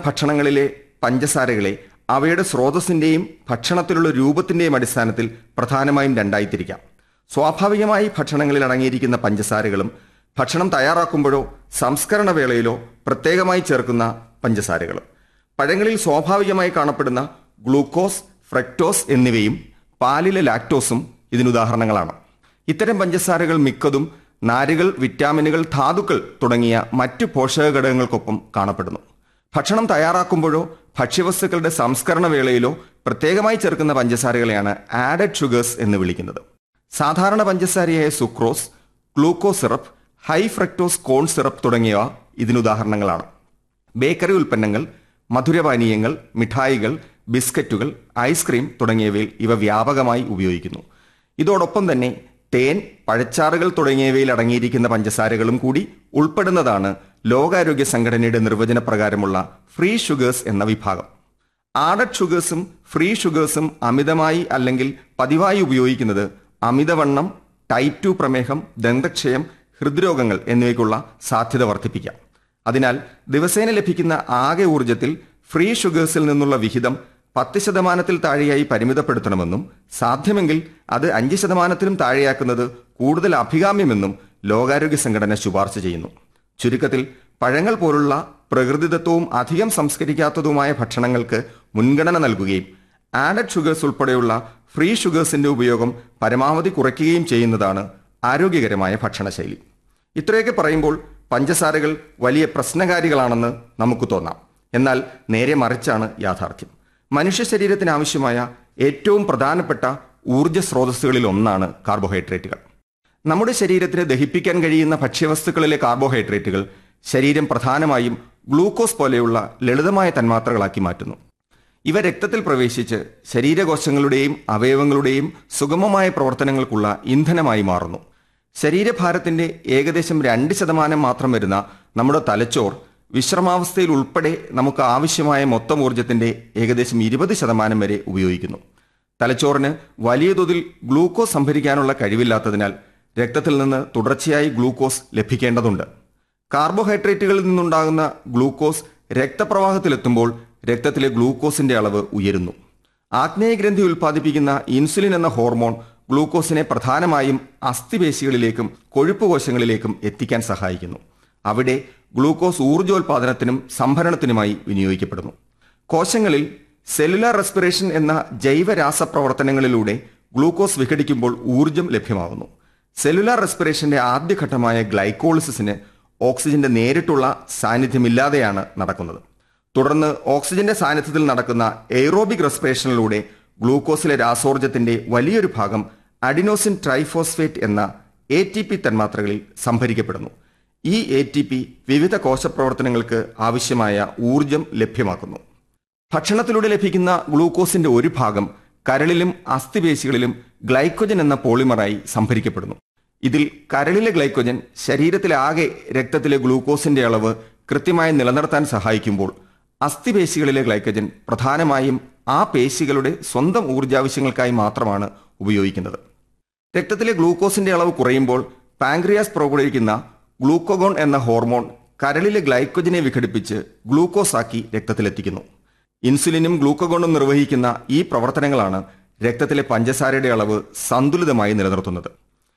ഭക്ഷണങ്ങളിലെ പഞ്ചസാരകളെ അവയുടെ സ്രോതസ്സിന്റെയും ഭക്ഷണത്തിലുള്ള രൂപത്തിന്റെയും അടിസ്ഥാനത്തിൽ പ്രധാനമായും രണ്ടായി തിരിക്കാം സ്വാഭാവികമായി ഭക്ഷണങ്ങളിൽ അടങ്ങിയിരിക്കുന്ന പഞ്ചസാരകളും ഭക്ഷണം തയ്യാറാക്കുമ്പോഴോ സംസ്കരണ വേളയിലോ പ്രത്യേകമായി ചേർക്കുന്ന പഞ്ചസാരകളും പഴങ്ങളിൽ സ്വാഭാവികമായി കാണപ്പെടുന്ന ഗ്ലൂക്കോസ് ഫ്രക്ടോസ് എന്നിവയും പാലിലെ ലാക്ടോസും ഇതിനുദാഹരണങ്ങളാണ് ഇത്തരം പഞ്ചസാരകൾ മിക്കതും നാരുകൾ വിറ്റാമിനുകൾ ധാതുക്കൾ തുടങ്ങിയ മറ്റു പോഷക ഘടകങ്ങൾക്കൊപ്പം കാണപ്പെടുന്നു ഭക്ഷണം തയ്യാറാക്കുമ്പോഴോ ഭക്ഷ്യവസ്തുക്കളുടെ സംസ്കരണ വേളയിലോ പ്രത്യേകമായി ചേർക്കുന്ന പഞ്ചസാരകളെയാണ് ആഡഡ് ഷുഗേഴ്സ് എന്ന് വിളിക്കുന്നത് സാധാരണ പഞ്ചസാരയായ sucrose gluco syrup high fructose corn syrup തുടങ്ങിയവ ഇതിനുദാഹരണങ്ങളാണ് ബേക്കറി ഉൽപ്പന്നങ്ങൾ മധുരപാനീയങ്ങൾ മിഠായികൾ ബിസ്ക്കറ്റുകൾ ഐസ്ക്രീം തുടങ്ങിയവയിൽ ഇവ വ്യാപകമായി ഉപയോഗിക്കുന്നു ഇതോടൊപ്പം തന്നെ തേൻ പഴച്ചാറുകൾ തുടങ്ങിയവയിൽ അടങ്ങിയിരിക്കുന്ന പഞ്ചസാരകളും കൂടി ഉൾപ്പെടുന്നതാണ് ലോകാരോഗ്യ സംഘടനയുടെ നിർവചനപ്രകാരമുള്ള ഫ്രീ ഷുഗേഴ്സ് എന്ന വിഭാഗം ആഡഡ് ഷുഗേഴ്സും ഫ്രീ ഷുഗേഴ്സും അമിതമായി അല്ലെങ്കിൽ പതിവായി ഉപയോഗിക്കുന്നത് അമിതവണ്ണം ടൈപ്പ് ടു പ്രമേഹം ദന്തക്ഷയം ഹൃദ്രോഗങ്ങൾ എന്നിവയ്ക്കുള്ള സാധ്യത വർദ്ധിപ്പിക്കാം അതിനാൽ ദിവസേന ലഭിക്കുന്ന ആകെ ഊർജത്തിൽ ഫ്രീ ഷുഗേഴ്സിൽ നിന്നുള്ള വിഹിതം പത്ത് ശതമാനത്തിൽ താഴെയായി പരിമിതപ്പെടുത്തണമെന്നും സാധ്യമെങ്കിൽ അത് അഞ്ച് ശതമാനത്തിലും താഴെയാക്കുന്നത് കൂടുതൽ അഭികാമ്യമെന്നും ലോകാരോഗ്യ സംഘടന ശുപാർശ ചെയ്യുന്നു ചുരുക്കത്തിൽ പഴങ്ങൾ പോലുള്ള പ്രകൃതിദത്തവും അധികം സംസ്കരിക്കാത്തതുമായ ഭക്ഷണങ്ങൾക്ക് മുൻഗണന നൽകുകയും ആഡഡ് ഷുഗേഴ്സ് ഉൾപ്പെടെയുള്ള ഫ്രീ ഷുഗേഴ്സിന്റെ ഉപയോഗം പരമാവധി കുറയ്ക്കുകയും ചെയ്യുന്നതാണ് ആരോഗ്യകരമായ ഭക്ഷണശൈലി ഇത്രയൊക്കെ പറയുമ്പോൾ പഞ്ചസാരകൾ വലിയ പ്രശ്നകാരികളാണെന്ന് നമുക്ക് തോന്നാം എന്നാൽ നേരെ മറിച്ചാണ് യാഥാർത്ഥ്യം മനുഷ്യ ശരീരത്തിന് ആവശ്യമായ ഏറ്റവും പ്രധാനപ്പെട്ട ഊർജ്ജ സ്രോതസ്സുകളിൽ ഒന്നാണ് കാർബോഹൈഡ്രേറ്റുകൾ നമ്മുടെ ശരീരത്തിന് ദഹിപ്പിക്കാൻ കഴിയുന്ന ഭക്ഷ്യവസ്തുക്കളിലെ കാർബോഹൈഡ്രേറ്റുകൾ ശരീരം പ്രധാനമായും ഗ്ലൂക്കോസ് പോലെയുള്ള ലളിതമായ തന്മാത്രകളാക്കി മാറ്റുന്നു ഇവ രക്തത്തിൽ പ്രവേശിച്ച് ശരീരകോശങ്ങളുടെയും അവയവങ്ങളുടെയും സുഗമമായ പ്രവർത്തനങ്ങൾക്കുള്ള ഇന്ധനമായി മാറുന്നു ശരീരഭാരത്തിന്റെ ഏകദേശം രണ്ട് ശതമാനം മാത്രം വരുന്ന നമ്മുടെ തലച്ചോർ വിശ്രമാവസ്ഥയിൽ ഉൾപ്പെടെ നമുക്ക് ആവശ്യമായ മൊത്തം ഊർജത്തിന്റെ ഏകദേശം ഇരുപത് ശതമാനം വരെ ഉപയോഗിക്കുന്നു തലച്ചോറിന് വലിയ തോതിൽ ഗ്ലൂക്കോസ് സംഭരിക്കാനുള്ള കഴിവില്ലാത്തതിനാൽ രക്തത്തിൽ നിന്ന് തുടർച്ചയായി ഗ്ലൂക്കോസ് ലഭിക്കേണ്ടതുണ്ട് കാർബോഹൈഡ്രേറ്റുകളിൽ നിന്നുണ്ടാകുന്ന ഗ്ലൂക്കോസ് രക്തപ്രവാഹത്തിലെത്തുമ്പോൾ രക്തത്തിലെ ഗ്ലൂക്കോസിന്റെ അളവ് ഉയരുന്നു ആഗ്നേയഗ്രന്ഥി ഉൽപ്പാദിപ്പിക്കുന്ന ഇൻസുലിൻ എന്ന ഹോർമോൺ ഗ്ലൂക്കോസിനെ പ്രധാനമായും അസ്ഥിപേശികളിലേക്കും കൊഴുപ്പ് കോശങ്ങളിലേക്കും എത്തിക്കാൻ സഹായിക്കുന്നു അവിടെ ഗ്ലൂക്കോസ് ഊർജ്ജോൽപാദനത്തിനും സംഭരണത്തിനുമായി വിനിയോഗിക്കപ്പെടുന്നു കോശങ്ങളിൽ സെല്ലുലാർ റെസ്പിറേഷൻ എന്ന ജൈവരാസപ്രവർത്തനങ്ങളിലൂടെ ഗ്ലൂക്കോസ് വിഘടിക്കുമ്പോൾ ഊർജ്ജം ലഭ്യമാകുന്നു സെല്ലുലാർ റെസ്പിറേഷന്റെ ആദ്യഘട്ടമായ ഗ്ലൈക്കോളിസിന് ഓക്സിജന്റെ നേരിട്ടുള്ള സാന്നിധ്യമില്ലാതെയാണ് നടക്കുന്നത് തുടർന്ന് ഓക്സിജന്റെ സാന്നിധ്യത്തിൽ നടക്കുന്ന എയ്റോബിക് റെസ്പിറേഷനിലൂടെ ഗ്ലൂക്കോസിലെ രാസോർജത്തിന്റെ വലിയൊരു ഭാഗം അഡിനോസിൻ ട്രൈഫോസ്ഫേറ്റ് എന്ന എ ടി പി തന്മാത്രകളിൽ സംഭരിക്കപ്പെടുന്നു ഈ എ ടി പി വിവിധ കോശപ്രവർത്തനങ്ങൾക്ക് ആവശ്യമായ ഊർജം ലഭ്യമാക്കുന്നു ഭക്ഷണത്തിലൂടെ ലഭിക്കുന്ന ഗ്ലൂക്കോസിന്റെ ഒരു ഭാഗം കരളിലും അസ്ഥിപേശികളിലും ഗ്ലൈക്കോജൻ എന്ന പോളിമറായി സംഭരിക്കപ്പെടുന്നു ഇതിൽ കരളിലെ ഗ്ലൈക്കോജൻ ശരീരത്തിലെ ആകെ രക്തത്തിലെ ഗ്ലൂക്കോസിന്റെ അളവ് കൃത്യമായി നിലനിർത്താൻ സഹായിക്കുമ്പോൾ അസ്ഥിപേശികളിലെ ഗ്ലൈക്കോജൻ പ്രധാനമായും ആ പേശികളുടെ സ്വന്തം ഊർജാവശ്യങ്ങൾക്കായി മാത്രമാണ് ഉപയോഗിക്കുന്നത് രക്തത്തിലെ ഗ്ലൂക്കോസിന്റെ അളവ് കുറയുമ്പോൾ പാങ്ക്രിയാസ് പുറപ്പെടുവിക്കുന്ന ഗ്ലൂക്കോഗോൺ എന്ന ഹോർമോൺ കരളിലെ ഗ്ലൈക്കോജനെ വിഘടിപ്പിച്ച് ഗ്ലൂക്കോസ് ആക്കി രക്തത്തിലെത്തിക്കുന്നു ഇൻസുലിനും ഗ്ലൂക്കോഗോണും നിർവഹിക്കുന്ന ഈ പ്രവർത്തനങ്ങളാണ് രക്തത്തിലെ പഞ്ചസാരയുടെ അളവ് സന്തുലിതമായി നിലനിർത്തുന്നത്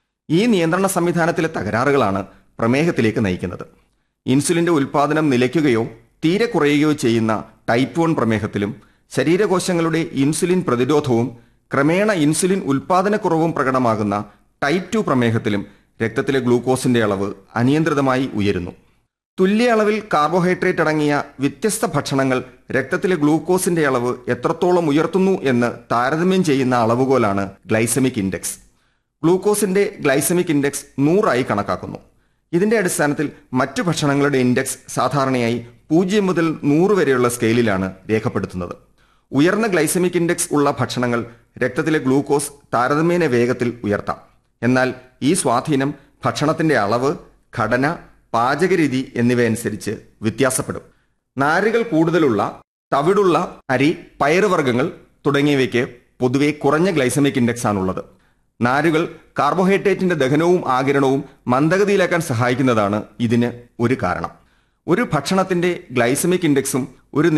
ഈ നിയന്ത്രണ സംവിധാനത്തിലെ തകരാറുകളാണ് പ്രമേഹത്തിലേക്ക് നയിക്കുന്നത് ഇൻസുലിന്റെ ഉൽപാദനം നിലയ്ക്കുകയോ തീരെ കുറയുകയോ ചെയ്യുന്ന ടൈപ്പ് വൺ പ്രമേഹത്തിലും ശരീരകോശങ്ങളുടെ ഇൻസുലിൻ പ്രതിരോധവും ക്രമേണ ഇൻസുലിൻ ഉൽപാദനക്കുറവും പ്രകടമാകുന്ന ടൈപ്പ് ടു പ്രമേഹത്തിലും രക്തത്തിലെ ഗ്ലൂക്കോസിന്റെ അളവ് അനിയന്ത്രിതമായി ഉയരുന്നു തുല്യ അളവിൽ കാർബോഹൈഡ്രേറ്റ് അടങ്ങിയ വ്യത്യസ്ത ഭക്ഷണങ്ങൾ രക്തത്തിലെ ഗ്ലൂക്കോസിന്റെ അളവ് എത്രത്തോളം ഉയർത്തുന്നു എന്ന് താരതമ്യം ചെയ്യുന്ന അളവുകോലാണ് ഗ്ലൈസമിക് ഇൻഡെക്സ് ഗ്ലൂക്കോസിന്റെ ഗ്ലൈസമിക് ഇൻഡെക്സ് നൂറായി കണക്കാക്കുന്നു ഇതിന്റെ അടിസ്ഥാനത്തിൽ മറ്റു ഭക്ഷണങ്ങളുടെ ഇൻഡെക്സ് സാധാരണയായി പൂജ്യം മുതൽ നൂറ് വരെയുള്ള സ്കെയിലിലാണ് രേഖപ്പെടുത്തുന്നത് ഉയർന്ന ഗ്ലൈസമിക് ഇൻഡെക്സ് ഉള്ള ഭക്ഷണങ്ങൾ രക്തത്തിലെ ഗ്ലൂക്കോസ് താരതമ്യേന വേഗത്തിൽ ഉയർത്താം എന്നാൽ ഈ സ്വാധീനം ഭക്ഷണത്തിന്റെ അളവ് ഘടന പാചകരീതി എന്നിവയനുസരിച്ച് വ്യത്യാസപ്പെടും നാരുകൾ കൂടുതലുള്ള തവിടുള്ള അരി പയറുവർഗ്ഗങ്ങൾ തുടങ്ങിയവയ്ക്ക് പൊതുവെ കുറഞ്ഞ ഗ്ലൈസമിക് ഇൻഡെക്സ് ആണുള്ളത് നാരുകൾ കാർബോഹൈഡ്രേറ്റിന്റെ ദഹനവും ആകിരണവും മന്ദഗതിയിലാക്കാൻ സഹായിക്കുന്നതാണ് ഇതിന് ഒരു കാരണം ഒരു ഭക്ഷണത്തിന്റെ ഗ്ലൈസമിക് ഇൻഡെക്സും ഒരു